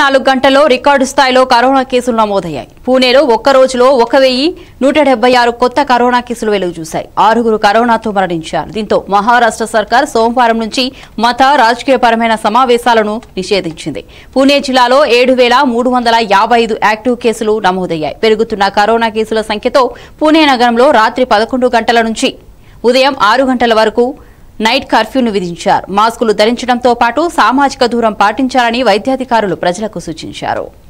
నాలుగు గంటల్లో రికార్డు స్థాయిలో కరోనా కేసులు నమోదయ్యాయి పూణేలో ఒక్క రోజులో ఒక వెయ్యి నూట డెబ్బై ఆరు కొత్త కరోనా కేసులు వెలుగు చూశాయి ఆరుగురు కరోనాతో మరణించారు దీంతో మహారాష్ట్ర సర్కార్ సోమవారం నుంచి మత రాజకీయపరమైన సమావేశాలను నిషేధించింది పూణే జిల్లాలో ఏడు వేల మూడు వందల యాభై ఐదు యాక్టివ్ కేసులు నమోదయ్యాయి పెరుగుతున్న కరోనా కేసుల సంఖ్యతో పూణే నగరంలో రాత్రి పదకొండు గంటల నుంచి ఉదయం ఆరు గంటల వరకు నైట్ కర్ఫ్యూను విధించారు మాస్కులు ధరించడంతో పాటు సామాజిక దూరం పాటించాలని వైద్యాధికారులు ప్రజలకు సూచించారు